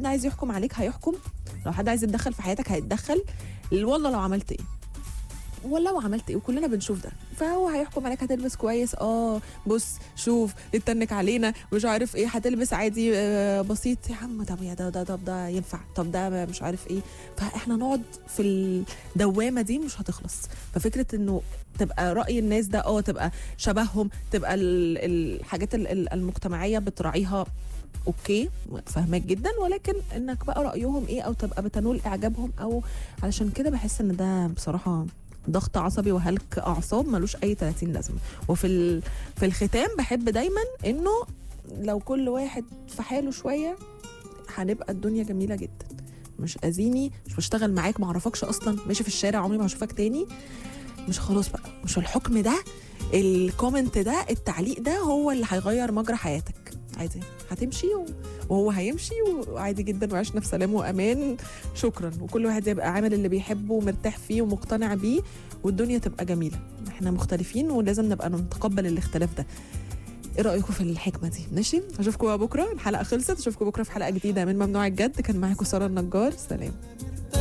حد عايز يحكم عليك هيحكم لو حد عايز يتدخل في حياتك هيتدخل والله لو عملت ايه ولو عملت ايه وكلنا بنشوف ده فهو هيحكم عليك هتلبس كويس اه بص شوف اتنك علينا مش عارف ايه هتلبس عادي آه بسيط يا عم طب يا ده ده طب ده ينفع طب ده مش عارف ايه فاحنا نقعد في الدوامه دي مش هتخلص ففكره انه تبقى راي الناس ده اه تبقى شبههم تبقى ال- الحاجات ال- ال- المجتمعيه بتراعيها اوكي فاهماك جدا ولكن انك بقى رايهم ايه او تبقى بتنول اعجابهم او علشان كده بحس ان ده بصراحه ضغط عصبي وهلك اعصاب ملوش اي 30 لازمه وفي ال... في الختام بحب دايما انه لو كل واحد في حاله شويه هنبقى الدنيا جميله جدا مش اذيني مش بشتغل معاك ما اعرفكش اصلا ماشي في الشارع عمري ما هشوفك تاني مش خلاص بقى مش الحكم ده الكومنت ده التعليق ده هو اللي هيغير مجرى حياتك عادي هتمشي و- وهو هيمشي وعادي جدا وعشنا في سلام وامان شكرا وكل واحد يبقى عامل اللي بيحبه ومرتاح فيه ومقتنع بيه والدنيا تبقى جميله احنا مختلفين ولازم نبقى نتقبل الاختلاف ده ايه رايكم في الحكمه دي ماشي اشوفكم بقى بكره الحلقه خلصت اشوفكم بكره في حلقه جديده من ممنوع الجد كان معاكم ساره النجار سلام